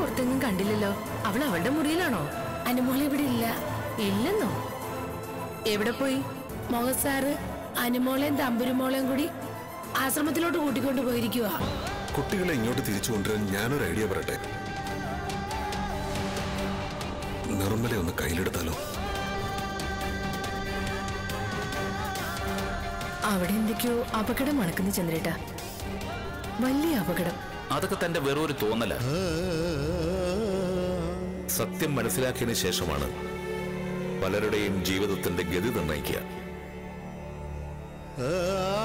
പുറത്തെങ്ങും കണ്ടില്ലല്ലോ അവൾ അവളുടെ മുറിയിലാണോ അനുമോള് ഇവിടെ ഇല്ല ഇല്ലെന്നോ എവിടെ പോയി മോഹൻ സാറ് അനുമോളെയും തമ്പുരുമോളെയും കൂടി ആശ്രമത്തിലോട്ട് കൂട്ടിക്കൊണ്ട് പോയിരിക്കുക കുട്ടികളെ ഇങ്ങോട്ട് തിരിച്ചു കൊണ്ടുവരാൻ ഞാനൊരു ഐഡിയ പറയട്ടെ നിർമ്മല ഒന്ന് കയ്യിലെടുത്താലോ അവിടെ എന്തൊക്കെയോ അപകടം മണക്കുന്നു ചന്ദ്രേട്ട വലിയ അപകടം അതൊക്കെ തന്റെ വെറും ഒരു തോന്നല സത്യം മനസ്സിലാക്കിയതിനു ശേഷമാണ് പലരുടെയും ജീവിതത്തിന്റെ ഗതി നിർണ്ണയിക്കുക